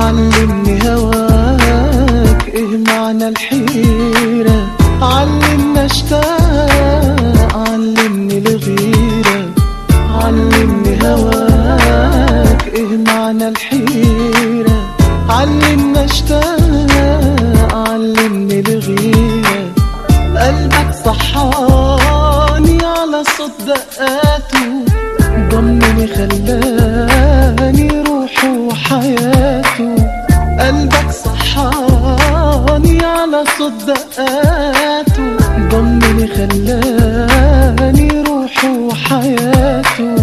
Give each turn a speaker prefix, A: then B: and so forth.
A: علمني هواك ايه معنى الحيرة علمنا اشتاق علمني الغيرة علمني هواك ايه معنى الحيرة علمنا اشتاق علمني الغيرة قلبك صحاني على صوت دقاته ضمني خلاني روحه وحياته قلبك صحاني على صوت دقاته